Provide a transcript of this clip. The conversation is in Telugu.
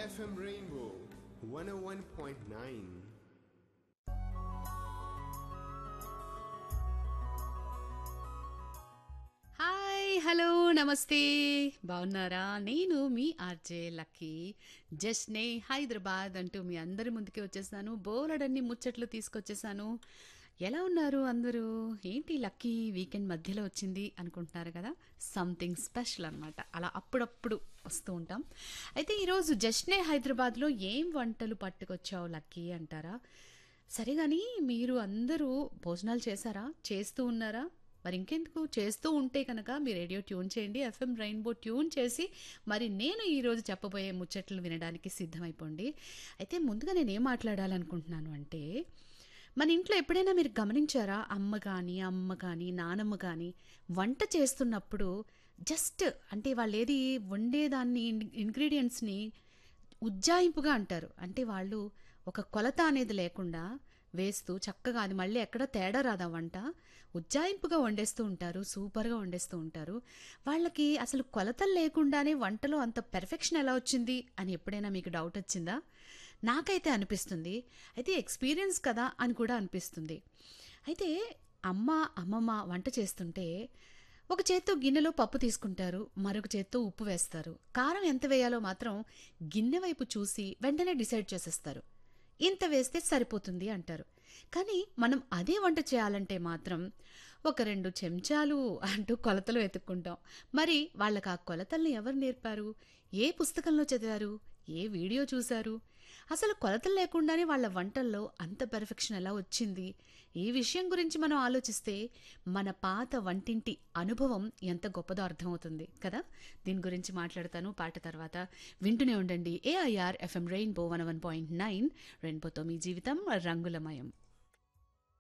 FM Rainbow 101.9. హాయ్ హలో నమస్తే బాగున్నారా నేను మీ ఆర్జే లక్కీ జస్ట్నే హైదరాబాద్ అంటూ మీ అందరి ముందుకి వచ్చేసాను బోలెడన్ని ముచ్చట్లు తీసుకొచ్చేసాను ఎలా ఉన్నారు అందరూ ఏంటి లక్కీ వీకెండ్ మధ్యలో వచ్చింది అనుకుంటున్నారు కదా సంథింగ్ స్పెషల్ అనమాట అలా అప్పుడప్పుడు వస్తూ ఉంటాం అయితే ఈరోజు జస్ట్నే హైదరాబాద్లో ఏం వంటలు పట్టుకొచ్చావు లక్కీ అంటారా సరే కానీ మీరు అందరూ భోజనాలు చేశారా చేస్తూ ఉన్నారా మరి ఇంకెందుకు చేస్తూ ఉంటే కనుక మీ రేడియో ట్యూన్ చేయండి ఎఫ్ఎం రెయిన్బో ట్యూన్ చేసి మరి నేను ఈరోజు చెప్పబోయే ముచ్చట్లు వినడానికి సిద్ధమైపోండి అయితే ముందుగా నేను ఏం మాట్లాడాలనుకుంటున్నాను అంటే మన ఇంట్లో ఎప్పుడైనా మీరు గమనించారా అమ్మ కానీ అమ్మ కానీ నానమ్మ కానీ వంట చేస్తున్నప్పుడు జస్ట్ అంటే వాళ్ళు ఏది వండేదాన్ని ఇంగ్రీడియంట్స్ని ఉజ్జాయింపుగా అంటారు అంటే వాళ్ళు ఒక కొలత అనేది లేకుండా వేస్తూ చక్కగా అది మళ్ళీ ఎక్కడ తేడా రాదా వంట ఉజ్జాయింపుగా వండేస్తూ ఉంటారు సూపర్గా వండేస్తూ ఉంటారు వాళ్ళకి అసలు కొలతలు లేకుండానే వంటలో అంత పెర్ఫెక్షన్ ఎలా వచ్చింది అని ఎప్పుడైనా మీకు డౌట్ వచ్చిందా నాకైతే అనిపిస్తుంది అయితే ఎక్స్పీరియన్స్ కదా అని కూడా అనిపిస్తుంది అయితే అమ్మ అమ్మమ్మ వంట చేస్తుంటే ఒక చేత్తో గిన్నెలో పప్పు తీసుకుంటారు మరొక చేత్తో ఉప్పు వేస్తారు కారం ఎంత వేయాలో మాత్రం గిన్నె వైపు చూసి వెంటనే డిసైడ్ చేసేస్తారు ఇంత వేస్తే సరిపోతుంది అంటారు కానీ మనం అదే వంట చేయాలంటే మాత్రం ఒక రెండు చెంచాలు అంటూ కొలతలు వెతుక్కుంటాం మరి వాళ్ళకి ఆ కొలతల్ని ఎవరు నేర్పారు ఏ పుస్తకంలో చదివారు ఏ వీడియో చూశారు అసలు కొలతలు లేకుండానే వాళ్ళ వంటల్లో అంత పెర్ఫెక్షన్ ఎలా వచ్చింది ఈ విషయం గురించి మనం ఆలోచిస్తే మన పాత వంటింటి అనుభవం ఎంత గొప్పదో అర్థమవుతుంది కదా దీని గురించి మాట్లాడతాను పాట తర్వాత వింటూనే ఉండండి AIR FM rainbow one one point nine రెయిన్బోతో మీ జీవితం రంగులమయం